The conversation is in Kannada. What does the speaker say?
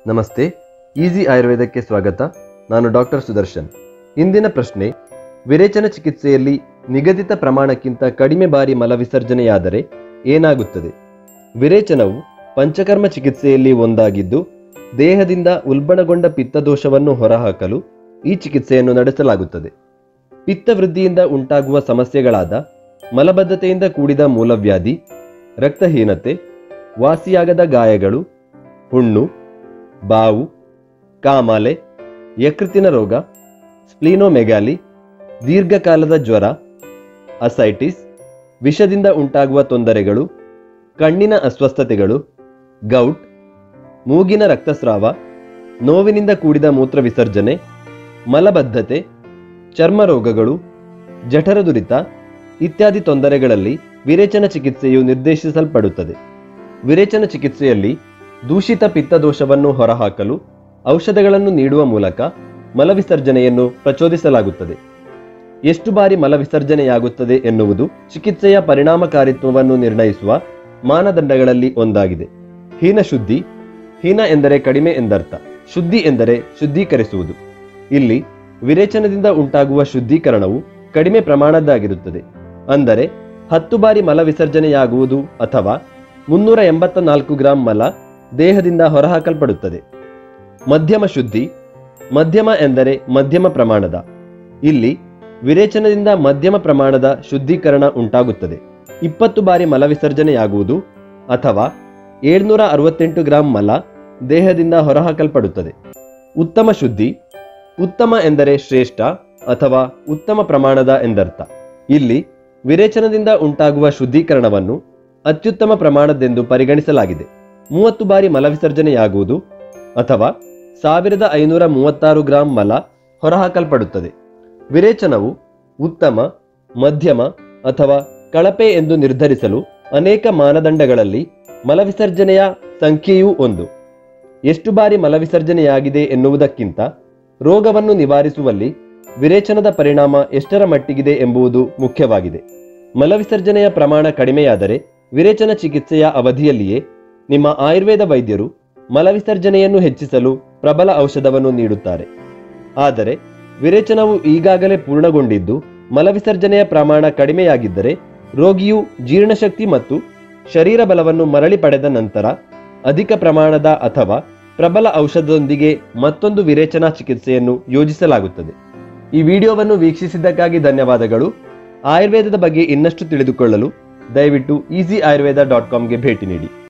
ನಮಸ್ತೆ ಈಸಿ ಆಯುರ್ವೇದಕ್ಕೆ ಸ್ವಾಗತ ನಾನು ಡಾಕ್ಟರ್ ಸುದರ್ಶನ್ ಇಂದಿನ ಪ್ರಶ್ನೆ ವಿರೇಚನ ಚಿಕಿತ್ಸೆಯಲ್ಲಿ ನಿಗದಿತ ಪ್ರಮಾಣಕ್ಕಿಂತ ಕಡಿಮೆ ಬಾರಿ ಮಲವಿಸರ್ಜನೆಯಾದರೆ ಏನಾಗುತ್ತದೆ ವಿರೇಚನವು ಪಂಚಕರ್ಮ ಚಿಕಿತ್ಸೆಯಲ್ಲಿ ಒಂದಾಗಿದ್ದು ದೇಹದಿಂದ ಉಲ್ಬಣಗೊಂಡ ಪಿತ್ತದೋಷವನ್ನು ಹೊರಹಾಕಲು ಈ ಚಿಕಿತ್ಸೆಯನ್ನು ನಡೆಸಲಾಗುತ್ತದೆ ಪಿತ್ತವೃದ್ಧಿಯಿಂದ ಉಂಟಾಗುವ ಸಮಸ್ಯೆಗಳಾದ ಮಲಬದ್ಧತೆಯಿಂದ ಕೂಡಿದ ಮೂಲವ್ಯಾಧಿ ರಕ್ತಹೀನತೆ ವಾಸಿಯಾಗದ ಗಾಯಗಳು ಹುಣ್ಣು ಬಾವು ಕಾಮಾಲೆ ಯಕೃತಿನ ರೋಗ ಸ್ಪ್ಲೀನೋಮೆಗಾಲಿ ದೀರ್ಘಕಾಲದ ಜ್ವರ ಅಸೈಟಿಸ್ ವಿಷದಿಂದ ಉಂಟಾಗುವ ತೊಂದರೆಗಳು ಕಣ್ಣಿನ ಅಸ್ವಸ್ಥತೆಗಳು ಗೌಟ್ ಮೂಗಿನ ರಕ್ತಸ್ರಾವ ನೋವಿನಿಂದ ಕೂಡಿದ ಮೂತ್ರ ವಿಸರ್ಜನೆ ಮಲಬದ್ಧತೆ ಚರ್ಮ ರೋಗಗಳು ಜಠರದುರಿತ ಇತ್ಯಾದಿ ತೊಂದರೆಗಳಲ್ಲಿ ವಿರೇಚನ ಚಿಕಿತ್ಸೆಯು ನಿರ್ದೇಶಿಸಲ್ಪಡುತ್ತದೆ ವಿರೇಚನ ಚಿಕಿತ್ಸೆಯಲ್ಲಿ ದೂಷಿತ ಪಿತ್ತದೋಷವನ್ನು ಹೊರಹಾಕಲು ಔಷಧಗಳನ್ನು ನೀಡುವ ಮೂಲಕ ಮಲವಿಸರ್ಜನೆಯನ್ನು ಪ್ರಚೋದಿಸಲಾಗುತ್ತದೆ ಎಷ್ಟು ಬಾರಿ ಮಲವಿಸರ್ಜನೆಯಾಗುತ್ತದೆ ಎನ್ನುವುದು ಚಿಕಿತ್ಸೆಯ ಪರಿಣಾಮಕಾರಿತ್ವವನ್ನು ನಿರ್ಣಯಿಸುವ ಮಾನದಂಡಗಳಲ್ಲಿ ಒಂದಾಗಿದೆ ಹೀನ ಶುದ್ಧಿ ಹೀನ ಎಂದರೆ ಕಡಿಮೆ ಎಂದರ್ಥ ಶುದ್ಧಿ ಎಂದರೆ ಶುದ್ಧೀಕರಿಸುವುದು ಇಲ್ಲಿ ವಿರೇಚನದಿಂದ ಉಂಟಾಗುವ ಶುದ್ಧೀಕರಣವು ಕಡಿಮೆ ಪ್ರಮಾಣದ್ದಾಗಿರುತ್ತದೆ ಅಂದರೆ ಹತ್ತು ಬಾರಿ ಮಲ ವಿಸರ್ಜನೆಯಾಗುವುದು ಅಥವಾ ಮುನ್ನೂರ ಎಂಬತ್ತ ನಾಲ್ಕು ಗ್ರಾಂ ಮಲ ದೇಹದಿಂದ ಹೊರಹಾಕಲ್ಪಡುತ್ತದೆ ಮಧ್ಯಮ ಶುದ್ಧಿ ಮಧ್ಯಮ ಎಂದರೆ ಮಧ್ಯಮ ಪ್ರಮಾಣದ ಇಲ್ಲಿ ವಿರೇಚನದಿಂದ ಮಧ್ಯಮ ಪ್ರಮಾಣದ ಶುದ್ಧೀಕರಣ ಉಂಟಾಗುತ್ತದೆ ಇಪ್ಪತ್ತು ಬಾರಿ ಮಲ ವಿಸರ್ಜನೆಯಾಗುವುದು ಅಥವಾ ಏಳ್ನೂರ ಅರವತ್ತೆಂಟು ಗ್ರಾಂ ಮಲ ದೇಹದಿಂದ ಹೊರಹಾಕಲ್ಪಡುತ್ತದೆ ಉತ್ತಮ ಶುದ್ಧಿ ಉತ್ತಮ ಎಂದರೆ ಶ್ರೇಷ್ಠ ಅಥವಾ ಉತ್ತಮ ಪ್ರಮಾಣದ ಎಂದರ್ಥ ಇಲ್ಲಿ ವಿರೇಚನದಿಂದ ಉಂಟಾಗುವ ಶುದ್ಧೀಕರಣವನ್ನು ಅತ್ಯುತ್ತಮ ಪ್ರಮಾಣದೆಂದು ಪರಿಗಣಿಸಲಾಗಿದೆ ಮೂವತ್ತು ಬಾರಿ ಮಲವಿಸರ್ಜನೆಯಾಗುವುದು ಅಥವಾ ಸಾವಿರದ ಐನೂರ ಮೂವತ್ತಾರು ಗ್ರಾಂ ಮಲ ಹೊರಹಾಕಲ್ಪಡುತ್ತದೆ ವಿರೇಚನವು ಉತ್ತಮ ಮಧ್ಯಮ ಅಥವಾ ಕಳಪೆ ಎಂದು ನಿರ್ಧರಿಸಲು ಅನೇಕ ಮಾನದಂಡಗಳಲ್ಲಿ ಮಲವಿಸರ್ಜನೆಯ ಸಂಖ್ಯೆಯೂ ಒಂದು ಎಷ್ಟು ಬಾರಿ ಮಲವಿಸರ್ಜನೆಯಾಗಿದೆ ಎನ್ನುವುದಕ್ಕಿಂತ ರೋಗವನ್ನು ನಿವಾರಿಸುವಲ್ಲಿ ವಿರೇಚನದ ಪರಿಣಾಮ ಎಷ್ಟರ ಮಟ್ಟಿಗಿದೆ ಎಂಬುದು ಮುಖ್ಯವಾಗಿದೆ ಮಲವಿಸರ್ಜನೆಯ ಪ್ರಮಾಣ ಕಡಿಮೆಯಾದರೆ ವಿರೇಚನ ಚಿಕಿತ್ಸೆಯ ಅವಧಿಯಲ್ಲಿಯೇ ನಿಮ್ಮ ಆಯುರ್ವೇದ ವೈದ್ಯರು ಮಲವಿಸರ್ಜನೆಯನ್ನು ಹೆಚ್ಚಿಸಲು ಪ್ರಬಲ ಔಷಧವನ್ನು ನೀಡುತ್ತಾರೆ ಆದರೆ ವಿರೇಚನವು ಈಗಾಗಲೇ ಪೂರ್ಣಗೊಂಡಿದ್ದು ಮಲವಿಸರ್ಜನೆಯ ಪ್ರಮಾಣ ಕಡಿಮೆಯಾಗಿದ್ದರೆ ರೋಗಿಯು ಜೀರ್ಣಶಕ್ತಿ ಮತ್ತು ಶರೀರ ಬಲವನ್ನು ಮರಳಿ ಪಡೆದ ನಂತರ ಅಧಿಕ ಪ್ರಮಾಣದ ಅಥವಾ ಪ್ರಬಲ ಔಷಧದೊಂದಿಗೆ ಮತ್ತೊಂದು ವಿರೇಚನಾ ಚಿಕಿತ್ಸೆಯನ್ನು ಯೋಜಿಸಲಾಗುತ್ತದೆ ಈ ವಿಡಿಯೋವನ್ನು ವೀಕ್ಷಿಸಿದ್ದಕ್ಕಾಗಿ ಧನ್ಯವಾದಗಳು ಆಯುರ್ವೇದದ ಬಗ್ಗೆ ಇನ್ನಷ್ಟು ತಿಳಿದುಕೊಳ್ಳಲು ದಯವಿಟ್ಟು ಈಸಿ ಆಯುರ್ವೇದ ಡಾಟ್ ಕಾಮ್ಗೆ ಭೇಟಿ ನೀಡಿ